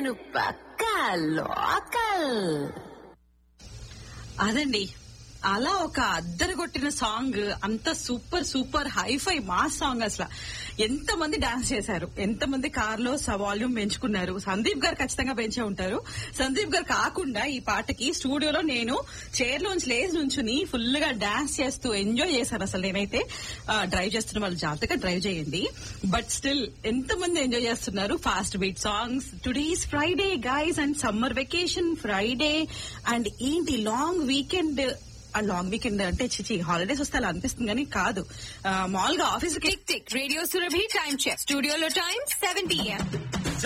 నేను పక్కా లోకల్ అదండి అలా ఒక అద్దరు కొట్టిన సాంగ్ అంత సూపర్ సూపర్ హైఫై మా సాంగ్ అసలు ఎంత మంది డాన్స్ చేశారు ఎంత మంది కార్ లో వాల్యూమ్ పెంచుకున్నారు సందీప్ గారు ఖచ్చితంగా పెంచే ఉంటారు సందీప్ గారు కాకుండా ఈ పాటకి స్టూడియోలో నేను చైర్ లోంచి లేచి నుంచుని ఫుల్ గా డాన్స్ చేస్తూ ఎంజాయ్ చేశాను అసలు నేనైతే డ్రైవ్ చేస్తున్న వాళ్ళు జాగ్రత్తగా డ్రైవ్ చేయండి బట్ స్టిల్ ఎంత మంది ఎంజాయ్ చేస్తున్నారు fast beat songs today's Friday guys and summer vacation Friday and ఏంటి లాంగ్ వీకెండ్ ఆ లాంగ్ వీకెండ్ అంటే చిచి హాలిడేస్ వస్తే అలా అనిపిస్తుంది కానీ కాదు ఆ, మామూలుగా ఆఫీస్ కి tick tick radio Surabhi time check స్టూడియోలో టైం సెవెన్ పిఎం